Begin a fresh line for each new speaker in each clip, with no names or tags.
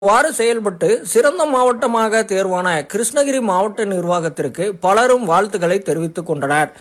இவ்வாறு செயல்பட்டு சிறந்த மாவட்டமாக தேர்வான கிருஷ்ணகிரி மாவட்ட நிர்வாகத்திற்கு பலரும் வாழ்த்துக்களை தெரிவித்துக் கொண்டனர்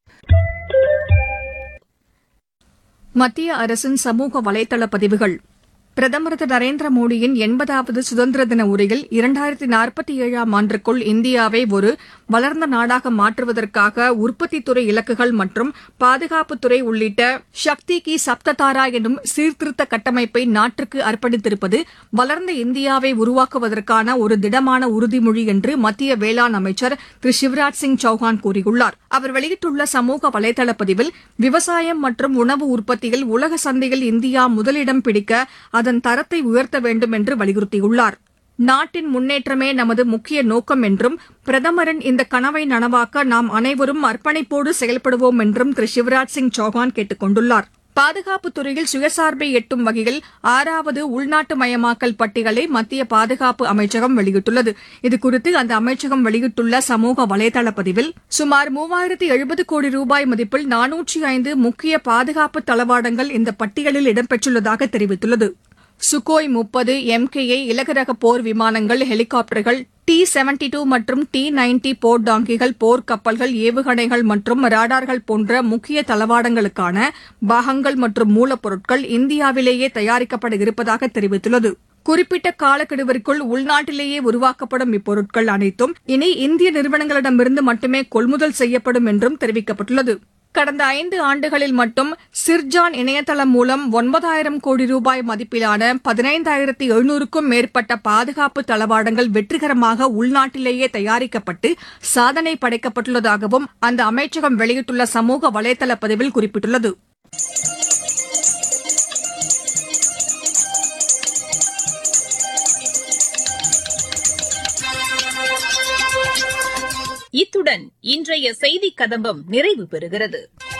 மத்திய அரசின் சமூக வலைதள பதிவுகள் பிரதமர் திரு நரேந்திர மோடியின் எண்பதாவது சுதந்திர தின உரையில் இரண்டாயிரத்தி நாற்பத்தி ஏழாம் ஆண்டிற்குள் இந்தியாவை ஒரு வளர்ந்த நாடாக மாற்றுவதற்காக உற்பத்தித்துறை இலக்குகள் மற்றும் பாதுகாப்புத்துறை உள்ளிட்ட சக்தி கி சப்ததாரா எனும் சீர்திருத்த கட்டமைப்பை நாட்டிற்கு அர்ப்பணித்திருப்பது வளர்ந்த இந்தியாவை உருவாக்குவதற்கான ஒரு திடமான உறுதிமொழி என்று மத்திய வேளாண் அமைச்சர் திரு சிவராஜ் சிங் சௌஹான் கூறியுள்ளார் அவர் வெளியிட்டுள்ள சமூக வலைதள பதிவில் விவசாயம் மற்றும் உணவு உற்பத்தியில் உலக சந்தையில் இந்தியா முதலிடம் பிடிக்க அதன் தரத்தை உயர்த்த வேண்டும் என்று வலியுறுத்தியுள்ளார் நாட்டின் முன்னேற்றமே நமது முக்கிய நோக்கம் என்றும் பிரதமரின் இந்த கனவை நனவாக்க நாம் அனைவரும் அர்ப்பணிப்போடு செயல்படுவோம் என்றும் திரு சிவராஜ் சிங் சௌஹான் கேட்டுக் கொண்டுள்ளார் பாதுகாப்புத் துறையில் சுயசார்பை எட்டும் வகையில் ஆறாவது உள்நாட்டு மயமாக்கல் பட்டியலை மத்திய பாதுகாப்பு அமைச்சகம் வெளியிட்டுள்ளது இதுகுறித்து அந்த அமைச்சகம் வெளியிட்டுள்ள சமூக வலைதள பதிவில் சுமார் மூவாயிரத்து எழுபது கோடி ரூபாய் மதிப்பில் நானூற்றி ஐந்து முக்கிய பாதுகாப்பு தளவாடங்கள் இந்த பட்டியலில் இடம்பெற்றுள்ளதாக தெரிவித்துள்ளது சுகோய் முப்பது எம்கேஏ இலகுரக போர் விமானங்கள் ஹெலிகாப்டர்கள் டி செவன்டி டூ மற்றும் டி நைன்டி போர் டாங்கிகள் போர் கப்பல்கள் ஏவுகணைகள் மற்றும் ராடார்கள் போன்ற முக்கிய தளவாடங்களுக்கான பாகங்கள் மற்றும் மூலப்பொருட்கள் இந்தியாவிலேயே தயாரிக்கப்பட இருப்பதாக தெரிவித்துள்ளது குறிப்பிட்ட காலக்கெடுவிற்குள் உள்நாட்டிலேயே உருவாக்கப்படும் இப்பொருட்கள் அனைத்தும் இனி இந்திய நிறுவனங்களிடமிருந்து மட்டுமே கொள்முதல் செய்யப்படும் என்றும் தெரிவிக்கப்பட்டுள்ளது கடந்த ஐந்து ஆண்டுகளில் மட்டும் சிர்ஜான் இணையதளம் மூலம் ஒன்பதாயிரம் கோடி ரூபாய் மதிப்பிலான பதினைந்தாயிரத்தி எழுநூறுக்கும் மேற்பட்ட பாதுகாப்பு தளவாடங்கள் வெற்றிகரமாக உள்நாட்டிலேயே தயாரிக்கப்பட்டு சாதனை படைக்கப்பட்டுள்ளதாகவும் அந்த அமைச்சகம் வெளியிட்டுள்ள சமூக வலைதள பதிவில் குறிப்பிட்டுள்ளது
இத்துடன் இன்றைய செய்திக் கதம்பம் நிறைவு பெறுகிறது